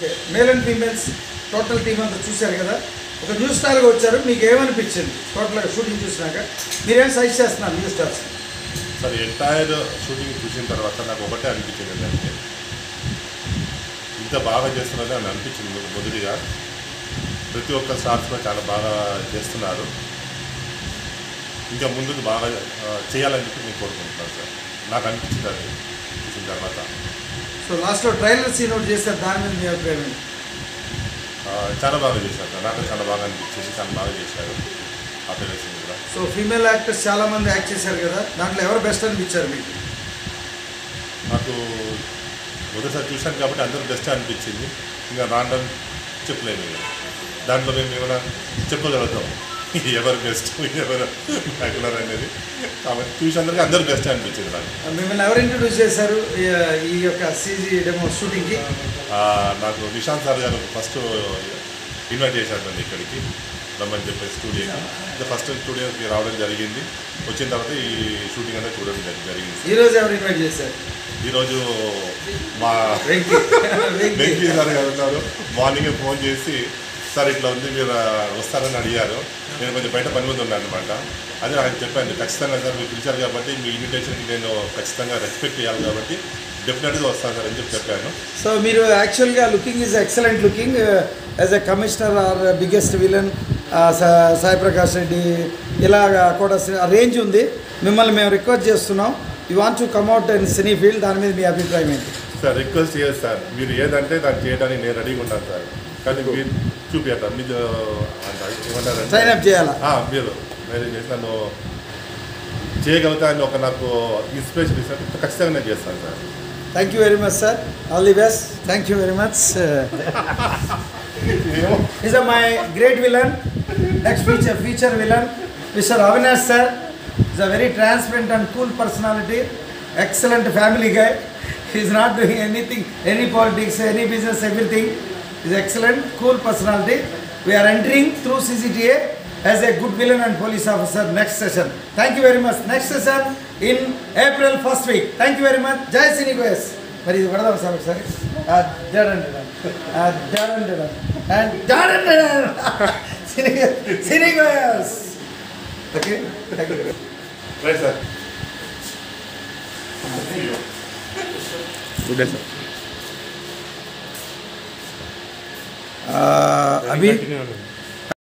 Okay male and females total team అంతా చూశారు కదా ఒక న్యూ స్టార్గా వచ్చారు మీకు ఏమనిపించింది టోటల్గా షూటింగ్ చూసినాక మీరేం సజెస్ట్ చేస్తున్నారు new stars sir entire shooting చూసిన తర్వాత నాకు ఒకటే అనిపించింది ఏంటంటే ఇంత బాగా చేస్తున్నది అని అనిపించింది మొ- మొదటిగా ప్రతి ఒక్క స్టార్స్ కూడా చాలా బాగా చేస్తున్నారు ఇంకా ముందుకు బాగా ఆ, చేయాలని చెప్పి నేను కోరుకుంటున్నాను సార్ నాకు అనిపించింది అది చూసిన తర్వాత సో లాస్ట్లో ట్రైలర్ సీన్ ఒకటి చేశారు దాని మీద మీ అభిప్రాయం ఏంటి? ఆ, చాలా బాగా చేశారు సార్ నాకు చాలా బాగా అనిపించింది చాలా బాగా చేశారు ఆ ప్రదర్శన కూడా సో ఫీమేల్ యాక్టర్స్ చాలా మంది యాక్ట్ చేశారు కదా దాంట్లో ఎవరు బెస్ట్ అనిపించారు మీకు నాకు మొదటిసారి చూశాను కాబట్టి అందరూ బెస్ట్ అనిపించింది ఇంకా రాండమ్ చెప్పలేము ఇక. దాంట్లో మేము ఏమైనా చెప్పగలుగుతాం ఎవరు బెస్ట్ ఎవరు రెగ్యులర్ అనేది కాబట్టి చూసినందరికీ అందరూ బెస్ట్ అనిపించింది నాకు మిమ్మల్ని ఎవరు ఇంట్రొడ్యూస్ చేశారు ఈ- ఈ యొక్క సీజీ డెమో షూటింగ్కి ఆ, నాకు Nishant sir garu first invite చేశారు నన్ను ఇక్కడికి రమ్మని చెప్పేసి స్టూడియోకి ఇంకా ఫస్ట్ స్టూడియోకి రావడం జరిగింది వచ్చిన తర్వాత ఈ షూటింగ్ అంతా చూడడం జరి- జరిగింది ఈరోజు ఎవరు ఇన్వైట్ చేశారు ఈరోజు మా వెంకీ వెంకీ వెంకీ సార్ గారు ఉన్నారు మార్నింగ్ ఫోన్ చేసి సార్ ఇట్లా ఉంది మీరు ఆ, వస్తారని అడిగారు నేను కొంచెం బయట పని మీద ఉన్నాను అనమాట అదే ఆయన చెప్పాను ఖచ్చితంగా సార్ మీరు పిలిచారు కాబట్టి మీ ఇన్విటేషన్కి నేను ఖచ్చితంగా రెస్పెక్ట్ చేయాలి కాబట్టి డెఫినెట్గా వస్తాను సార్ అని చెప్పి చెప్పాను సో మీరు యాక్చువల్గా looking is excellent looking as a commissioner or biggest villain Sai Prakash Reddy ఇలాగా కూడా రేంజ్ ఉంది మిమ్మల్ని మేము రిక్వెస్ట్ చేస్తున్నాం you want to come at in cine field దాని మీద మీ అభిప్రాయం ఏంటి సార్ రిక్వెస్ట్ చేయదు సార్ మీరు ఏదంటే దాన్ని చేయడానికి నేను రెడీగా ఉంటాను సార్ కానీ మీరు చూపించారు మీరు అంటారు ఏమంటారంటే సైన్ అప్ చేయాలా ఆ, మీరు మీరు చేసి నన్ను చేయగలుగుతా అని ఒక నాకు ఇన్స్పిరేషన్ ఇస్తారు ఖచ్చితంగా నేను చేస్తాను sir thank you very much sir all the best thank you very much is my great villain next feature feature villain mister Avinash sir is a very transparent and cool personality excellent family guy is not doing anything any politics any business everything is excellent cool personality we are entering through CCTA as a good villain and police officer next session thank you very much next session in April first week thank you very much Jai cine goers మరి ఇది పడదాం sir ఒకసారి and cine cine goers okay thank you right sir good day sir అభి continue